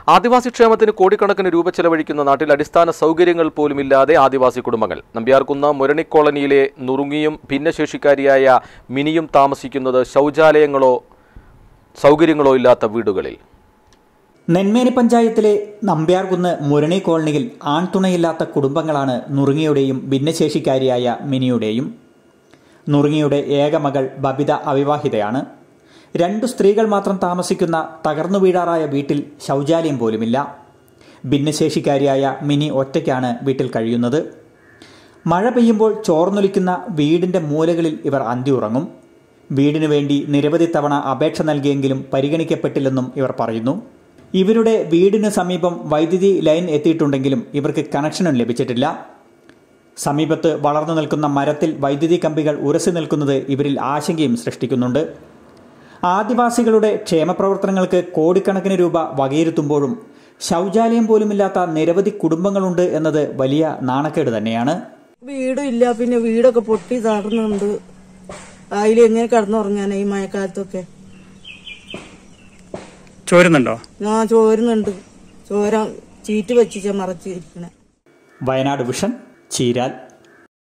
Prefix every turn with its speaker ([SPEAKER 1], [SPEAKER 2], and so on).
[SPEAKER 1] ആദിവാസി ക്ഷേമത്തിന് കോടിക്കണക്കിന് രൂപ ചെലവഴിക്കുന്ന നാട്ടിൽ അടിസ്ഥാന സൗകര്യങ്ങൾ പോലുമില്ലാതെ ആദിവാസി കുടുംബങ്ങൾ നമ്പ്യാർകുന്ന് മുരണി കോളനിയിലെ നുറുങ്ങിയും ഭിന്നശേഷിക്കാരിയായ മിനിയും താമസിക്കുന്നത് ശൗചാലയങ്ങളോ സൗകര്യങ്ങളോ ഇല്ലാത്ത വീടുകളിൽ
[SPEAKER 2] നെന്മേനി പഞ്ചായത്തിലെ നമ്പ്യാർകുന്ന് മുരണി കോളനിയിൽ ആൺതുണയില്ലാത്ത കുടുംബങ്ങളാണ് നുറുങ്ങിയുടെയും ഭിന്നശേഷിക്കാരിയായ മിനിയുടെയും നുറുങ്ങിയുടെ ഏക മകൾ ബബിത അവിവാഹിതയാണ് രണ്ടു സ്ത്രീകൾ മാത്രം താമസിക്കുന്ന തകർന്നു വീഴാറായ വീട്ടിൽ ശൗചാലയം പോലുമില്ല ഭിന്നശേഷിക്കാരിയായ മിനി ഒറ്റയ്ക്കാണ് വീട്ടിൽ കഴിയുന്നത് മഴ പെയ്യുമ്പോൾ ചോർന്നൊലിക്കുന്ന വീടിന്റെ മൂലകളിൽ ഇവർ അന്തിയുറങ്ങും വീടിനു വേണ്ടി നിരവധി തവണ അപേക്ഷ നൽകിയെങ്കിലും പരിഗണിക്കപ്പെട്ടില്ലെന്നും ഇവർ പറയുന്നു ഇവരുടെ വീടിന് സമീപം വൈദ്യുതി ലൈൻ എത്തിയിട്ടുണ്ടെങ്കിലും ഇവർക്ക് കണക്ഷനും ലഭിച്ചിട്ടില്ല സമീപത്ത് വളർന്നു നിൽക്കുന്ന മരത്തിൽ വൈദ്യുതി കമ്പികൾ ഉരസി നിൽക്കുന്നത് ഇവരിൽ ആശങ്കയും സൃഷ്ടിക്കുന്നുണ്ട് ആദിവാസികളുടെ ക്ഷേമപ്രവർത്തനങ്ങൾക്ക് കോടിക്കണക്കിന് രൂപ വകയിരുത്തുമ്പോഴും ശൗചാലയം പോലുമില്ലാത്ത നിരവധി കുടുംബങ്ങളുണ്ട് എന്നത് വലിയ നാണക്കേട് തന്നെയാണ്
[SPEAKER 3] വീടും ഇല്ല പിന്നെ വീടൊക്കെ പൊട്ടി തകർന്നുണ്ട് അതിൽ എങ്ങനെ കിടന്നുറങ്ങാനാ ഈ മഴക്കാലത്തൊക്കെ
[SPEAKER 4] ചോരുന്നുണ്ടോ
[SPEAKER 3] ഞാൻ ചോരുന്നുണ്ട് ചോര ചീറ്റ് വെച്ചിച്ച മറച്ചിരിക്കണേ
[SPEAKER 2] വയനാട് വിഷൻ ചീരാൽ